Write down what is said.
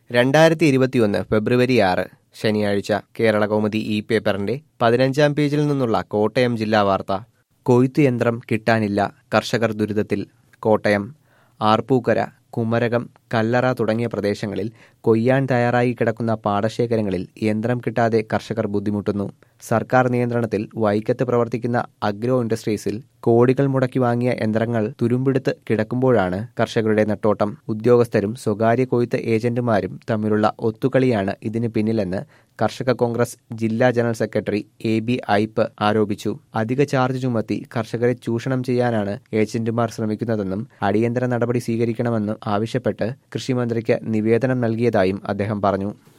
രണ്ടായിരത്തി ഇരുപത്തിയൊന്ന് ഫെബ്രുവരി ആറ് ശനിയാഴ്ച കേരള കൗമുദി ഇ പേപ്പറിന്റെ പതിനഞ്ചാം പേജിൽ നിന്നുള്ള കോട്ടയം ജില്ലാ വാർത്ത കൊയ്ത്തു യന്ത്രം കിട്ടാനില്ല കർഷകർ ദുരിതത്തിൽ കോട്ടയം ആർപ്പൂക്കര കുമരകം കല്ലറ തുടങ്ങിയ പ്രദേശങ്ങളിൽ കൊയ്യാൻ തയ്യാറായി കിടക്കുന്ന പാടശേഖരങ്ങളിൽ യന്ത്രം കിട്ടാതെ കർഷകർ ബുദ്ധിമുട്ടുന്നു സർക്കാർ നിയന്ത്രണത്തിൽ വൈക്കത്ത് പ്രവർത്തിക്കുന്ന അഗ്രോ ഇൻഡസ്ട്രീസിൽ കോടികൾ മുടക്കി വാങ്ങിയ യന്ത്രങ്ങൾ തുരുമ്പെടുത്ത് കിടക്കുമ്പോഴാണ് കർഷകരുടെ നെട്ടോട്ടം ഉദ്യോഗസ്ഥരും സ്വകാര്യ കൊയ്ത്ത് ഏജന്റുമാരും തമ്മിലുള്ള ഒത്തുകളിയാണ് ഇതിന് പിന്നിലെന്ന് കർഷക കോൺഗ്രസ് ജില്ലാ general secretary A B Aipe ആരോപിച്ചു അധിക ചാർജ് ചുമത്തി കർഷകരെ ചൂഷണം ചെയ്യാനാണ് ഏജന്റുമാർ ശ്രമിക്കുന്നതെന്നും അടിയന്തര നടപടി സ്വീകരിക്കണമെന്നും ആവശ്യപ്പെട്ട് കൃഷിമന്ത്രിക്ക് നിവേദനം നൽകിയതായും അദ്ദേഹം പറഞ്ഞു